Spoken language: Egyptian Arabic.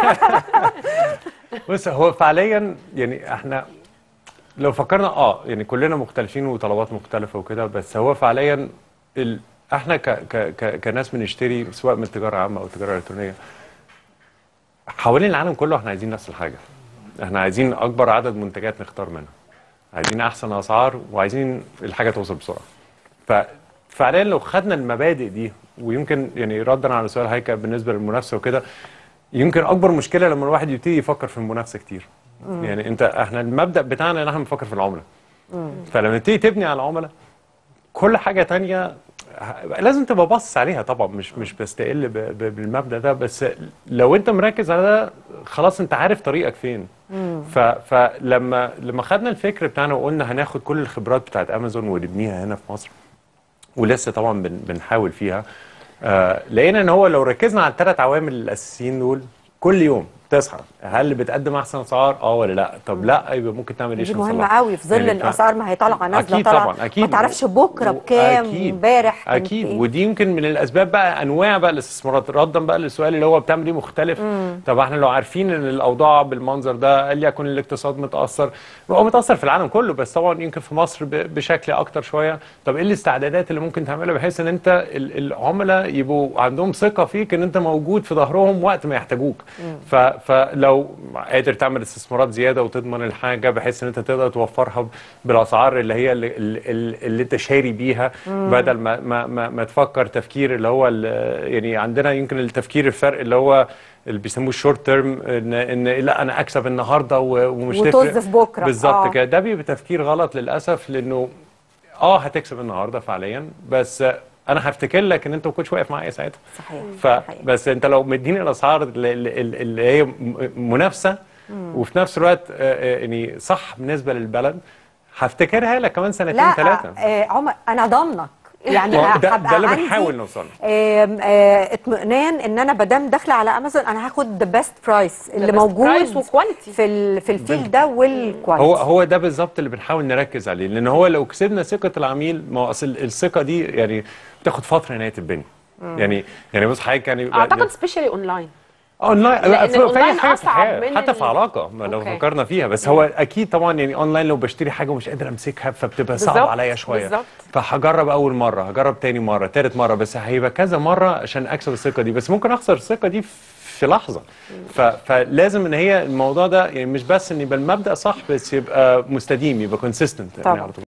بص هو فعليا يعني احنا لو فكرنا اه يعني كلنا مختلفين وطلبات مختلفه وكده بس هو فعليا ال... احنا ك... ك... ك... كناس بنشتري سواء من التجاره العامه او التجاره الالكترونيه حوالين العالم كله احنا عايزين نفس الحاجه احنا عايزين اكبر عدد منتجات نختار منها عايزين احسن اسعار وعايزين الحاجه توصل بسرعه ففعليا لو خدنا المبادئ دي ويمكن يعني ردا على سؤال هيكل بالنسبه للمنافسه وكده يمكن اكبر مشكله لما الواحد يبتدي يفكر في المنافسه كتير يعني انت احنا المبدا بتاعنا ان احنا بنفكر في العملاء فلما تبتدي تبني على العملاء كل حاجه تانية ه- لازم تبقى باصص عليها طبعا مش مش بستقل ب- ب- بالمبدا ده بس لو انت مركز على ده خلاص انت عارف طريقك فين ف فلما لما خدنا الفكر بتاعنا وقلنا هناخد كل الخبرات بتاعت امازون ونبنيها هنا في مصر ولسه طبعا بن بنحاول فيها آه لقينا ان هو لو ركزنا على الثلاث عوامل الاساسيين دول كل يوم تصحى هل بتقدم احسن اسعار اه ولا لا طب لا يبقى ممكن تعمل ايه دي عشان مهمه تصلحها؟ قوي في ظل يعني ان ف- الاسعار ما هي طالعه نازله اكيد طالعه طبعا اكيد ما تعرفش بكره و- بكام أكيد. امبارح كانت اكيد إيه. ودي يمكن من الاسباب بقى انواع بقى الاستثمارات ردا بقى للسؤال اللي هو بتعمل ايه مختلف طب احنا لو عارفين ان الاوضاع بالمنظر ده قال يكون الاقتصاد متاثر هو متاثر في العالم كله بس طبعا يمكن في مصر ب- بشكل اكتر شويه طب ايه الاستعدادات اللي ممكن تعملها بحيث ان انت ال- العملاء يبقوا عندهم ثقه فيك ان انت موجود في ظهرهم وقت ما يحتاجوك ف- فلو قادر تعمل استثمارات زياده وتضمن الحاجه بحيث ان انت تقدر توفرها بالاسعار اللي هي اللي, اللي, اللي انت شاري بيها بدل ما ما ما, ما تفكر تفكير اللي هو ال- يعني عندنا يمكن التفكير الفرق اللي هو اللي بيسموه الشورت تيرم ان ان لا انا اكسب النهارده و- ومش وطز تفرق في بكرة. بالظبط آه. كده ده بيبقى تفكير غلط للاسف لانه اه هتكسب النهارده فعليا بس انا هفتكر لك ان انت ما كنتش واقف معايا ساعتها صحيح ف صحيح. بس انت لو مديني الاسعار اللي, اللي اللي هي م- منافسه وفي نفس الوقت آه، آه، يعني صح بالنسبه للبلد هفتكرها لك كمان سنتين لا ثلاثه آه عمر انا ضامنك يعني ده, ده هبقى اللي عندي بنحاول نوصل له. آم، آه، اطمئنان ان انا بدام داخله على امازون انا هاخد ذا بيست برايس اللي best موجود price وquality. في ال- في الفيل ده والكواليتي هو هو ده بالظبط اللي بنحاول نركز عليه لان هو لو كسبنا ثقه العميل ما هو اصل الثقه دي يعني بتاخد فتره ان هي تتبني يعني يعني بص حضرتك يعني اعتقد سبيشالي اونلاين اونلاين لأن في- في اي الأونلاين حاجه في أصعب الحياه من حتى في ال- علاقه ما لو أوكي. فكرنا فيها بس هو اكيد طبعا يعني اونلاين لو بشتري حاجه ومش قادر امسكها فبتبقى صعب بالظبط، عليا شويه بالظبط. فهجرب اول مره هجرب تاني مره تالت مره بس هيبقى كذا مره عشان اكسب الثقه دي بس ممكن اخسر الثقه دي في لحظه ف... فلازم ان هي الموضوع ده يعني مش بس ان يبقى المبدا صح بس يبقى مستديم يبقى كونسيستنت يعني طبعاً. على طول